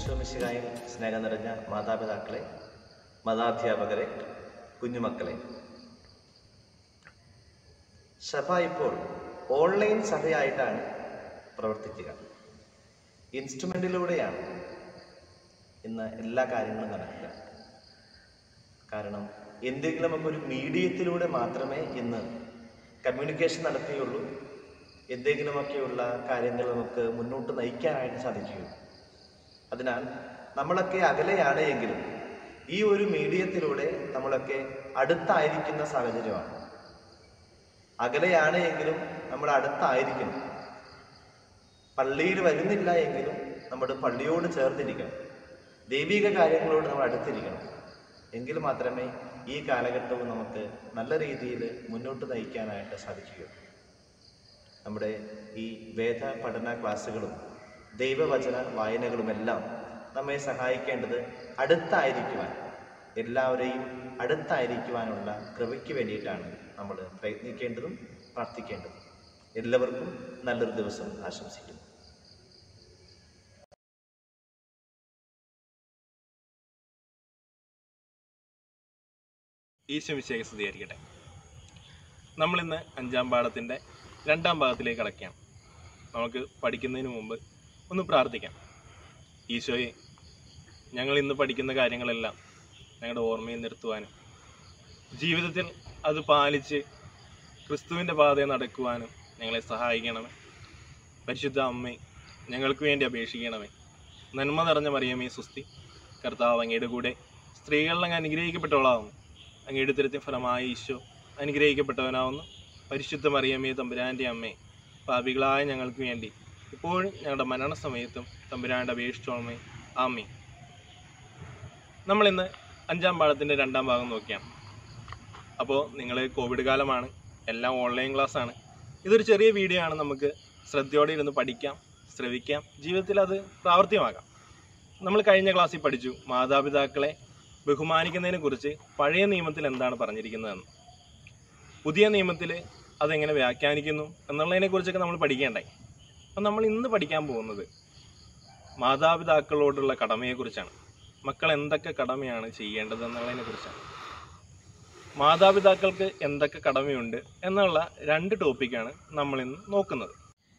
ഈശോമിശിഹായും സ്നേഹം നിറഞ്ഞ മാതാപിതാക്കളെ മതാധ്യാപകരെ കുഞ്ഞുമക്കളെ സഭ ഇപ്പോൾ ഓൺലൈൻ സഭയായിട്ടാണ് പ്രവർത്തിക്കുക ഇൻസ്ട്രുമെൻറ്റിലൂടെയാണ് ഇന്ന് എല്ലാ കാര്യങ്ങളും നടക്കുക കാരണം എന്തെങ്കിലുമൊക്കെ ഒരു മീഡിയത്തിലൂടെ മാത്രമേ ഇന്ന് കമ്മ്യൂണിക്കേഷൻ നടക്കുകയുള്ളൂ എന്തെങ്കിലുമൊക്കെയുള്ള കാര്യങ്ങൾ നമുക്ക് മുന്നോട്ട് നയിക്കാനായിട്ട് സാധിക്കുകയുള്ളൂ അതിനാൽ നമ്മളൊക്കെ അകലെയാണ് എങ്കിലും ഈ ഒരു മീഡിയത്തിലൂടെ നമ്മളൊക്കെ അടുത്തായിരിക്കുന്ന സാഹചര്യമാണ് അകലെയാണ് എങ്കിലും നമ്മൾ അടുത്തായിരിക്കണം പള്ളിയിൽ വരുന്നില്ല എങ്കിലും നമ്മുടെ പള്ളിയോട് ചേർന്നിരിക്കണം ദൈവിക കാര്യങ്ങളോട് നമ്മൾ അടുത്തിരിക്കണം എങ്കിൽ മാത്രമേ ഈ കാലഘട്ടവും നമുക്ക് നല്ല രീതിയിൽ മുന്നോട്ട് നയിക്കാനായിട്ട് സാധിക്കുകയുള്ളൂ നമ്മുടെ ഈ വേദ പഠന ക്ലാസ്സുകളും ദൈവവചന വായനകളുമെല്ലാം നമ്മെ സഹായിക്കേണ്ടത് അടുത്തായിരിക്കുവാൻ എല്ലാവരെയും അടുത്തായിരിക്കുവാനുള്ള കൃപയ്ക്ക് വേണ്ടിയിട്ടാണ് നമ്മൾ പ്രയത്നിക്കേണ്ടതും പ്രാർത്ഥിക്കേണ്ടതും എല്ലാവർക്കും നല്ലൊരു ദിവസം ആശംസിക്കുന്നു ഈശ്വമിശേഖ സ്തുതിയായിരിക്കട്ടെ നമ്മളിന്ന് അഞ്ചാം പാഠത്തിൻ്റെ രണ്ടാം ഭാഗത്തിലേക്ക് കടക്കുകയാണ് നമുക്ക് പഠിക്കുന്നതിന് മുമ്പ് ഒന്ന് പ്രാർത്ഥിക്കാം ഈശോയെ ഞങ്ങൾ ഇന്ന് പഠിക്കുന്ന കാര്യങ്ങളെല്ലാം ഞങ്ങളുടെ ഓർമ്മയിൽ നിർത്തുവാനും ജീവിതത്തിൽ അത് പാലിച്ച് ക്രിസ്തുവിൻ്റെ പാതയെ നടക്കുവാനും ഞങ്ങളെ സഹായിക്കണമേ പരിശുദ്ധ അമ്മേ ഞങ്ങൾക്ക് വേണ്ടി അപേക്ഷിക്കണമേ നന്മ നിറഞ്ഞ മറിയമേ സുസ്തി കർത്താവ് അങ്ങയുടെ കൂടെ സ്ത്രീകളിൽ അങ്ങ് അനുഗ്രഹിക്കപ്പെട്ടവളാവുന്നു അങ്ങയുടെ തിരുത്തി ഫലമായ ഈശോ അനുഗ്രഹിക്കപ്പെട്ടവനാവുന്നു പരിശുദ്ധ മറിയമ്മേ തമ്പുരാൻ്റെ അമ്മേ പാപികളായ ഞങ്ങൾക്ക് വേണ്ടി ഇപ്പോഴും ഞങ്ങളുടെ മരണസമയത്തും തമ്പുരാൻ്റെ അപേക്ഷിച്ചോളമേ ആമ്മേ നമ്മളിന്ന് അഞ്ചാം പാഠത്തിൻ്റെ രണ്ടാം ഭാഗം നോക്കിയാണ് അപ്പോൾ നിങ്ങൾ കോവിഡ് കാലമാണ് എല്ലാം ഓൺലൈൻ ക്ലാസ് ആണ് ഇതൊരു ചെറിയ വീഡിയോ ആണ് നമുക്ക് ശ്രദ്ധയോടെ ഇരുന്ന് പഠിക്കാം ശ്രവിക്കാം ജീവിതത്തിൽ അത് പ്രാവർത്തികമാക്കാം നമ്മൾ കഴിഞ്ഞ ക്ലാസ്സിൽ പഠിച്ചു മാതാപിതാക്കളെ ബഹുമാനിക്കുന്നതിനെ കുറിച്ച് പഴയ നിയമത്തിൽ എന്താണ് പറഞ്ഞിരിക്കുന്നതെന്ന് പുതിയ നിയമത്തിൽ അതെങ്ങനെ വ്യാഖ്യാനിക്കുന്നു എന്നുള്ളതിനെ കുറിച്ചൊക്കെ നമ്മൾ പഠിക്കേണ്ടായി അപ്പം നമ്മൾ ഇന്ന് പഠിക്കാൻ പോകുന്നത് മാതാപിതാക്കളോടുള്ള കടമയെക്കുറിച്ചാണ് മക്കൾ എന്തൊക്കെ കടമയാണ് ചെയ്യേണ്ടത് എന്നുള്ളതിനെ കുറിച്ചാണ് മാതാപിതാക്കൾക്ക് എന്തൊക്കെ കടമയുണ്ട് എന്നുള്ള രണ്ട് ടോപ്പിക്കാണ് നമ്മൾ ഇന്ന് നോക്കുന്നത്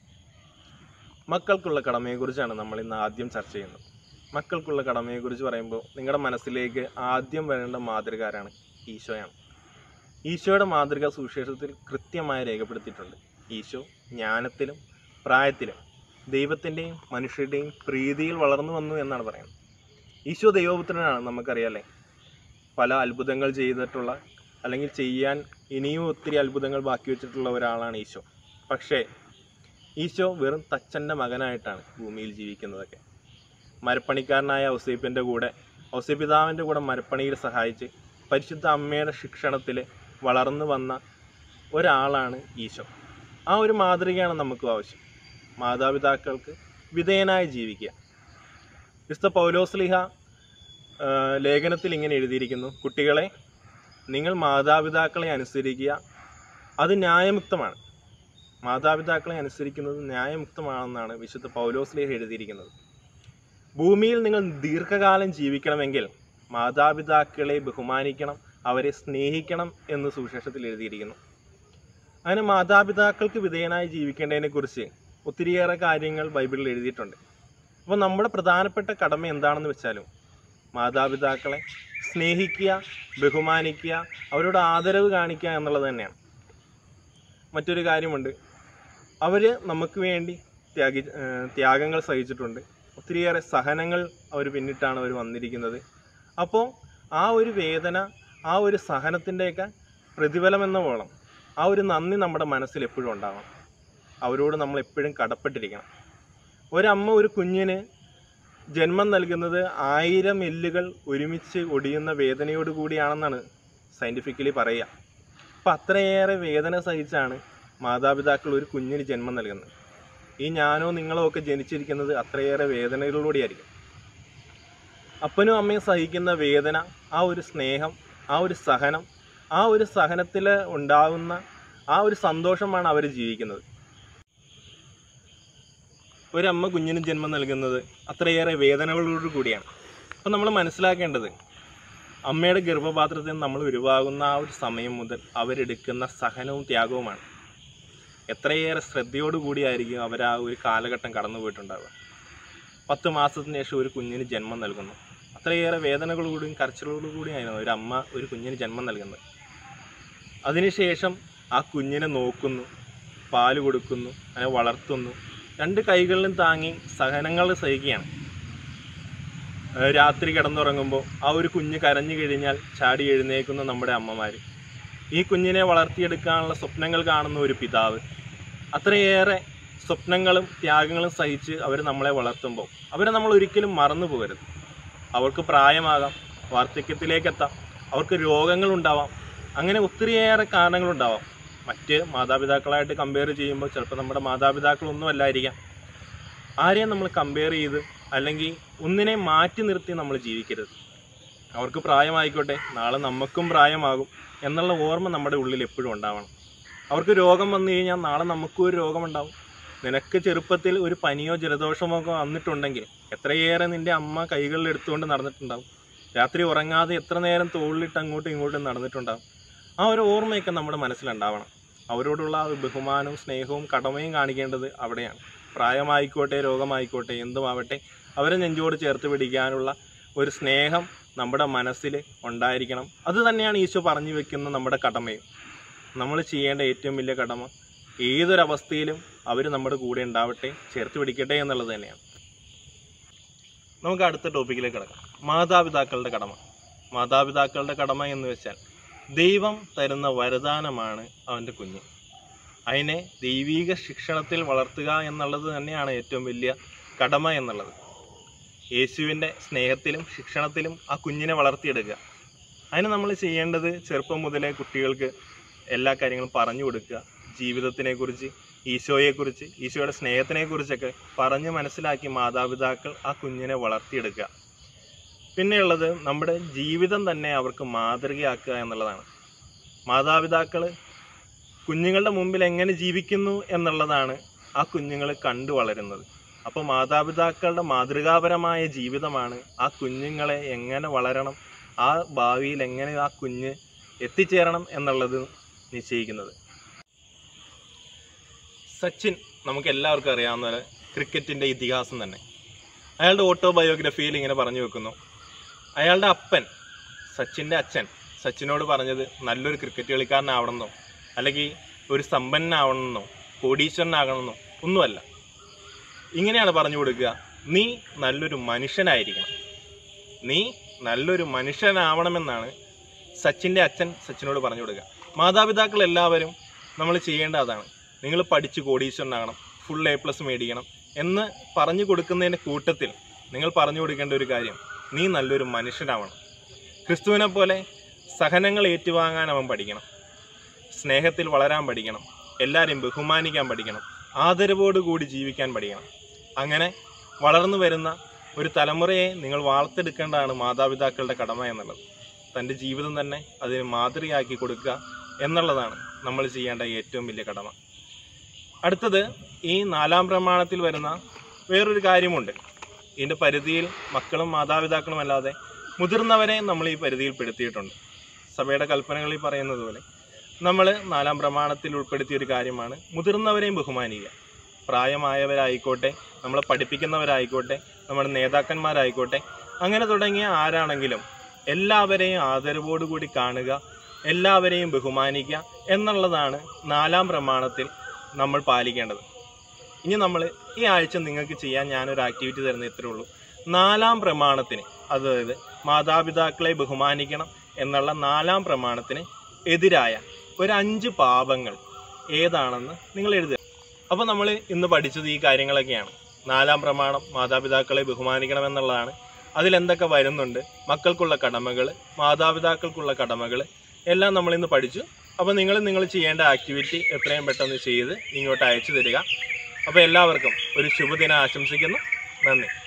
മക്കൾക്കുള്ള കടമയെക്കുറിച്ചാണ് നമ്മൾ ഇന്ന് ആദ്യം ചർച്ച ചെയ്യുന്നത് മക്കൾക്കുള്ള കടമയെക്കുറിച്ച് പറയുമ്പോൾ നിങ്ങളുടെ മനസ്സിലേക്ക് ആദ്യം വരേണ്ട മാതൃക ആരാണ് ഈശോയാണ് ഈശോയുടെ മാതൃക സുവിശേഷത്തിൽ കൃത്യമായി രേഖപ്പെടുത്തിയിട്ടുണ്ട് ഈശോ ജ്ഞാനത്തിലും പ്രായത്തിലും ദൈവത്തിൻ്റെയും മനുഷ്യരുടെയും പ്രീതിയിൽ വളർന്നു വന്നു എന്നാണ് പറയുന്നത് ഈശോ ദൈവപുത്രനാണ് നമുക്കറിയാലേ പല അത്ഭുതങ്ങൾ ചെയ്തിട്ടുള്ള അല്ലെങ്കിൽ ചെയ്യാൻ ഇനിയും ഒത്തിരി അത്ഭുതങ്ങൾ ബാക്കി വെച്ചിട്ടുള്ള ഒരാളാണ് ഈശോ പക്ഷേ ഈശോ വെറും തച്ചൻ്റെ മകനായിട്ടാണ് ഭൂമിയിൽ ജീവിക്കുന്നതൊക്കെ മരപ്പണിക്കാരനായ ഔസേപ്പിൻ്റെ കൂടെ ഔസേപ്പിതാവിൻ്റെ കൂടെ മരപ്പണിയിൽ സഹായിച്ച് പരിശുദ്ധ അമ്മയുടെ ശിക്ഷണത്തിൽ വളർന്നു വന്ന ഒരാളാണ് ഈശോ ആ ഒരു മാതൃകയാണ് നമുക്ക് ആവശ്യം മാതാപിതാക്കൾക്ക് വിധേയനായി ജീവിക്കുക വിശുദ്ധ പൗലോസ്ലിഹ ആ, ലേഖനത്തിൽ ഇങ്ങനെ എഴുതിയിരിക്കുന്നു കുട്ടികളെ നിങ്ങൾ മാതാപിതാക്കളെ അനുസരിക്കുക അത് ന്യായമുക്തമാണ് മാതാപിതാക്കളെ അനുസരിക്കുന്നത് ന്യായമുക്തമാണെന്നാണ് വിശുദ്ധ പൗലോസ്ലിഹ എഴുതിയിരിക്കുന്നത് ഭൂമിയിൽ നിങ്ങൾ ദീർഘകാലം ജീവിക്കണമെങ്കിൽ മാതാപിതാക്കളെ ബഹുമാനിക്കണം അവരെ സ്നേഹിക്കണം എന്ന് സുവിശേഷത്തിൽ എഴുതിയിരിക്കുന്നു അങ്ങനെ മാതാപിതാക്കൾക്ക് വിധേയനായി ജീവിക്കേണ്ടതിനെക്കുറിച്ച് ഒത്തിരിയേറെ കാര്യങ്ങൾ ബൈബിളിൽ എഴുതിയിട്ടുണ്ട് അപ്പോൾ നമ്മുടെ പ്രധാനപ്പെട്ട കടമ എന്താണെന്ന് വെച്ചാലും മാതാപിതാക്കളെ സ്നേഹിക്കുക ബഹുമാനിക്കുക അവരോട് ആദരവ് കാണിക്കുക എന്നുള്ളത് തന്നെയാണ് മറ്റൊരു കാര്യമുണ്ട് അവർ നമുക്ക് വേണ്ടി ത്യാഗി ഏഹ് ത്യാഗങ്ങൾ സഹിച്ചിട്ടുണ്ട് ഒത്തിരിയേറെ സഹനങ്ങൾ അവർ പിന്നിട്ടാണ് അവർ വന്നിരിക്കുന്നത് അപ്പോൾ ആ ഒരു വേദന ആ ഒരു സഹനത്തിൻ്റെയൊക്കെ പ്രതിഫലം എന്ന പോളം ആ ഒരു നന്ദി നമ്മുടെ മനസ്സിൽ എപ്പോഴും ഉണ്ടാവണം അവരോട് നമ്മൾ എപ്പോഴും കടപ്പെട്ടിരിക്കണം ഒരമ്മ ഒരു കുഞ്ഞിന് ജന്മം നൽകുന്നത് ആയിരം എല്ലുകൾ ഒരുമിച്ച് ഒടിയുന്ന വേദനയോട് കൂടിയാണെന്നാണ് സയൻറ്റിഫിക്കലി പറയുക അപ്പം അത്രയേറെ വേദന സഹിച്ചാണ് മാതാപിതാക്കൾ ഒരു കുഞ്ഞിന് ജന്മം നൽകുന്നത് ഈ ഞാനോ നിങ്ങളോ ഒക്കെ ജനിച്ചിരിക്കുന്നത് അത്രയേറെ വേദനകളിലൂടെയായിരിക്കും അപ്പനും അമ്മയും സഹിക്കുന്ന വേദന ആ ഒരു സ്നേഹം ആ ഒരു സഹനം ആ ഒരു സഹനത്തിൽ ഉണ്ടാകുന്ന ആ ഒരു സന്തോഷമാണ് അവർ ജീവിക്കുന്നത് ഒരമ്മ കുഞ്ഞിന് ജന്മം നൽകുന്നത് അത്രയേറെ വേദനകളോട് കൂടിയാണ് അപ്പം നമ്മൾ മനസ്സിലാക്കേണ്ടത് അമ്മയുടെ ഗർഭപാത്രത്തിൽ നിന്ന് നമ്മൾ ഉരുവാകുന്ന ആ ഒരു സമയം മുതൽ അവരെടുക്കുന്ന സഹനവും ത്യാഗവുമാണ് എത്രയേറെ ശ്രദ്ധയോടുകൂടിയായിരിക്കും അവർ ആ ഒരു കാലഘട്ടം കടന്നു പോയിട്ടുണ്ടാവുക പത്ത് മാസത്തിന് ശേഷം ഒരു കുഞ്ഞിന് ജന്മം നൽകുന്നു അത്രയേറെ വേദനകളോടുകൂടിയും കരച്ചിലോടുകൂടിയായിരുന്നു ഒരു അമ്മ ഒരു കുഞ്ഞിന് ജന്മം നൽകുന്നത് അതിനുശേഷം ആ കുഞ്ഞിനെ നോക്കുന്നു പാല് കൊടുക്കുന്നു അതിനെ വളർത്തുന്നു രണ്ട് കൈകളിലും താങ്ങി സഹനങ്ങൾ സഹിക്കുകയാണ് ഏഹ് രാത്രി കിടന്നുറങ്ങുമ്പോൾ ആ ഒരു കുഞ്ഞ് കരഞ്ഞു കഴിഞ്ഞാൽ ചാടി എഴുന്നേക്കുന്ന നമ്മുടെ അമ്മമാർ ഈ കുഞ്ഞിനെ വളർത്തിയെടുക്കാനുള്ള സ്വപ്നങ്ങൾ കാണുന്ന ഒരു പിതാവ് അത്രയേറെ സ്വപ്നങ്ങളും ത്യാഗങ്ങളും സഹിച്ച് അവർ നമ്മളെ വളർത്തുമ്പോൾ അവരെ നമ്മൾ ഒരിക്കലും മറന്നു പോകരുത് അവർക്ക് പ്രായമാകാം വാർദ്ധക്യത്തിലേക്കെത്താം അവർക്ക് രോഗങ്ങളുണ്ടാവാം അങ്ങനെ ഒത്തിരിയേറെ കാരണങ്ങളുണ്ടാവാം മറ്റ് മാതാപിതാക്കളായിട്ട് കമ്പയർ ചെയ്യുമ്പോൾ ചിലപ്പോൾ നമ്മുടെ മാതാപിതാക്കളൊന്നും അല്ലായിരിക്കാം ആരെയും നമ്മൾ കമ്പയർ ചെയ്ത് അല്ലെങ്കിൽ ഒന്നിനെ മാറ്റി നിർത്തി നമ്മൾ ജീവിക്കരുത് അവർക്ക് പ്രായമായിക്കോട്ടെ നാളെ നമുക്കും പ്രായമാകും എന്നുള്ള ഓർമ്മ നമ്മുടെ ഉള്ളിൽ എപ്പോഴും ഉണ്ടാവണം അവർക്ക് രോഗം വന്നു കഴിഞ്ഞാൽ നാളെ നമുക്കും ഒരു രോഗമുണ്ടാവും നിനക്ക് ചെറുപ്പത്തിൽ ഒരു പനിയോ ജലദോഷമോ ഒക്കെ വന്നിട്ടുണ്ടെങ്കിൽ എത്രയേറെ നിന്റെ അമ്മ കൈകളിൽ എടുത്തുകൊണ്ട് നടന്നിട്ടുണ്ടാവും രാത്രി ഉറങ്ങാതെ എത്ര നേരം തോളിലിട്ട് അങ്ങോട്ടും ഇങ്ങോട്ടും നടന്നിട്ടുണ്ടാവും ആ ഒരു ഓർമ്മയൊക്കെ നമ്മുടെ മനസ്സിലുണ്ടാവണം അവരോടുള്ള ആ ഒരു ബഹുമാനവും സ്നേഹവും കടമയും കാണിക്കേണ്ടത് അവിടെയാണ് പ്രായമായിക്കോട്ടെ രോഗമായിക്കോട്ടെ എന്തുമാവട്ടെ അവരെ നെഞ്ചോട് ചേർത്ത് പിടിക്കാനുള്ള ഒരു സ്നേഹം നമ്മുടെ മനസ്സിൽ ഉണ്ടായിരിക്കണം അത് തന്നെയാണ് ഈശോ പറഞ്ഞു വെക്കുന്ന നമ്മുടെ കടമയും നമ്മൾ ചെയ്യേണ്ട ഏറ്റവും വലിയ കടമ ഏതൊരവസ്ഥയിലും അവർ നമ്മുടെ കൂടെ ഉണ്ടാവട്ടെ ചേർത്ത് പിടിക്കട്ടെ എന്നുള്ളത് തന്നെയാണ് നമുക്ക് അടുത്ത ടോപ്പിക്കിലേക്ക് കിടക്കാം മാതാപിതാക്കളുടെ കടമ മാതാപിതാക്കളുടെ കടമ എന്ന് വെച്ചാൽ ദൈവം തരുന്ന വരദാനമാണ് അവൻ്റെ കുഞ്ഞ് അതിനെ ദൈവീക ശിക്ഷണത്തിൽ വളർത്തുക എന്നുള്ളത് തന്നെയാണ് ഏറ്റവും വലിയ കടമ എന്നുള്ളത് യേശുവിൻ്റെ സ്നേഹത്തിലും ശിക്ഷണത്തിലും ആ കുഞ്ഞിനെ വളർത്തിയെടുക്കുക അതിന് നമ്മൾ ചെയ്യേണ്ടത് ചെറുപ്പം മുതലേ കുട്ടികൾക്ക് എല്ലാ കാര്യങ്ങളും പറഞ്ഞു കൊടുക്കുക ജീവിതത്തിനെക്കുറിച്ച് ഈശോയെക്കുറിച്ച് ഈശോയുടെ സ്നേഹത്തിനെക്കുറിച്ചൊക്കെ പറഞ്ഞ് മനസ്സിലാക്കി മാതാപിതാക്കൾ ആ കുഞ്ഞിനെ വളർത്തിയെടുക്കുക പിന്നെയുള്ളത് നമ്മുടെ ജീവിതം തന്നെ അവർക്ക് മാതൃകയാക്കുക എന്നുള്ളതാണ് മാതാപിതാക്കൾ കുഞ്ഞുങ്ങളുടെ മുമ്പിൽ എങ്ങനെ ജീവിക്കുന്നു എന്നുള്ളതാണ് ആ കുഞ്ഞുങ്ങൾ കണ്ടു വളരുന്നത് അപ്പോൾ മാതാപിതാക്കളുടെ മാതൃകാപരമായ ജീവിതമാണ് ആ കുഞ്ഞുങ്ങളെ എങ്ങനെ വളരണം ആ ഭാവിയിൽ എങ്ങനെ ആ കുഞ്ഞ് എത്തിച്ചേരണം എന്നുള്ളത് നിശ്ചയിക്കുന്നത് സച്ചിൻ നമുക്ക് എല്ലാവർക്കും അറിയാവുന്ന ഒരു ക്രിക്കറ്റിൻ്റെ ഇതിഹാസം തന്നെ അയാളുടെ ഓട്ടോബയോഗ്രഫിയിൽ ഇങ്ങനെ പറഞ്ഞു വെക്കുന്നു അയാളുടെ അപ്പൻ സച്ചിൻ്റെ അച്ഛൻ സച്ചിനോട് പറഞ്ഞത് നല്ലൊരു ക്രിക്കറ്റ് കളിക്കാരനാവണമെന്നോ അല്ലെങ്കിൽ ഒരു സമ്പന്നനാവണമെന്നോ കോടീശ്വരനാകണമെന്നോ ഒന്നുമല്ല ഇങ്ങനെയാണ് പറഞ്ഞു കൊടുക്കുക നീ നല്ലൊരു മനുഷ്യനായിരിക്കണം നീ നല്ലൊരു മനുഷ്യനാവണമെന്നാണ് സച്ചിൻ്റെ അച്ഛൻ സച്ചിനോട് പറഞ്ഞു കൊടുക്കുക മാതാപിതാക്കൾ എല്ലാവരും നമ്മൾ ചെയ്യേണ്ട അതാണ് നിങ്ങൾ പഠിച്ച് കോടീശ്വരനാകണം ഫുൾ എ പ്ലസ് മേടിക്കണം എന്ന് പറഞ്ഞു കൊടുക്കുന്നതിൻ്റെ കൂട്ടത്തിൽ നിങ്ങൾ പറഞ്ഞു കൊടുക്കേണ്ട ഒരു കാര്യം നീ നല്ലൊരു മനുഷ്യനാവണം ക്രിസ്തുവിനെ പോലെ സഹനങ്ങൾ ഏറ്റുവാങ്ങാൻ അവൻ പഠിക്കണം സ്നേഹത്തിൽ വളരാൻ പഠിക്കണം എല്ലാവരെയും ബഹുമാനിക്കാൻ പഠിക്കണം ആദരവോടുകൂടി ജീവിക്കാൻ പഠിക്കണം അങ്ങനെ വളർന്നു വരുന്ന ഒരു തലമുറയെ നിങ്ങൾ വാർത്തെടുക്കേണ്ടതാണ് മാതാപിതാക്കളുടെ കടമ എന്നുള്ളത് തൻ്റെ ജീവിതം തന്നെ അതിന് മാതൃകയാക്കി കൊടുക്കുക എന്നുള്ളതാണ് നമ്മൾ ചെയ്യേണ്ട ഏറ്റവും വലിയ കടമ അടുത്തത് ഈ നാലാം പ്രമാണത്തിൽ വരുന്ന വേറൊരു കാര്യമുണ്ട് ഇതിൻ്റെ പരിധിയിൽ മക്കളും മാതാപിതാക്കളും അല്ലാതെ മുതിർന്നവരെ നമ്മൾ ഈ പരിധിയിൽ പെടുത്തിയിട്ടുണ്ട് സഭയുടെ കൽപ്പനകളിൽ പറയുന്നത് പോലെ നമ്മൾ നാലാം പ്രമാണത്തിൽ ഉൾപ്പെടുത്തിയ ഒരു കാര്യമാണ് മുതിർന്നവരെയും ബഹുമാനിക്കുക പ്രായമായവരായിക്കോട്ടെ നമ്മളെ പഠിപ്പിക്കുന്നവരായിക്കോട്ടെ നമ്മുടെ നേതാക്കന്മാരായിക്കോട്ടെ അങ്ങനെ തുടങ്ങിയ ആരാണെങ്കിലും എല്ലാവരെയും ആദരവോടുകൂടി കാണുക എല്ലാവരെയും ബഹുമാനിക്കുക എന്നുള്ളതാണ് നാലാം പ്രമാണത്തിൽ നമ്മൾ പാലിക്കേണ്ടത് ഇനി നമ്മൾ ഈ ആഴ്ച നിങ്ങൾക്ക് ചെയ്യാൻ ഞാനൊരു ആക്ടിവിറ്റി തരുന്ന ഇത്രേ ഉള്ളൂ നാലാം പ്രമാണത്തിന് അതായത് മാതാപിതാക്കളെ ബഹുമാനിക്കണം എന്നുള്ള നാലാം പ്രമാണത്തിന് എതിരായ ഒരു അഞ്ച് പാപങ്ങൾ ഏതാണെന്ന് നിങ്ങൾ എഴുതുക അപ്പോൾ നമ്മൾ ഇന്ന് പഠിച്ചത് ഈ കാര്യങ്ങളൊക്കെയാണ് നാലാം പ്രമാണം മാതാപിതാക്കളെ ബഹുമാനിക്കണം എന്നുള്ളതാണ് അതിലെന്തൊക്കെ വരുന്നുണ്ട് മക്കൾക്കുള്ള കടമകൾ മാതാപിതാക്കൾക്കുള്ള കടമകൾ എല്ലാം നമ്മൾ ഇന്ന് പഠിച്ചു അപ്പോൾ നിങ്ങൾ നിങ്ങൾ ചെയ്യേണ്ട ആക്ടിവിറ്റി എത്രയും പെട്ടെന്ന് ചെയ്ത് ഇങ്ങോട്ട് അയച്ചു തരിക അപ്പോൾ എല്ലാവർക്കും ഒരു ശുഭദിനം ആശംസിക്കുന്നു നന്ദി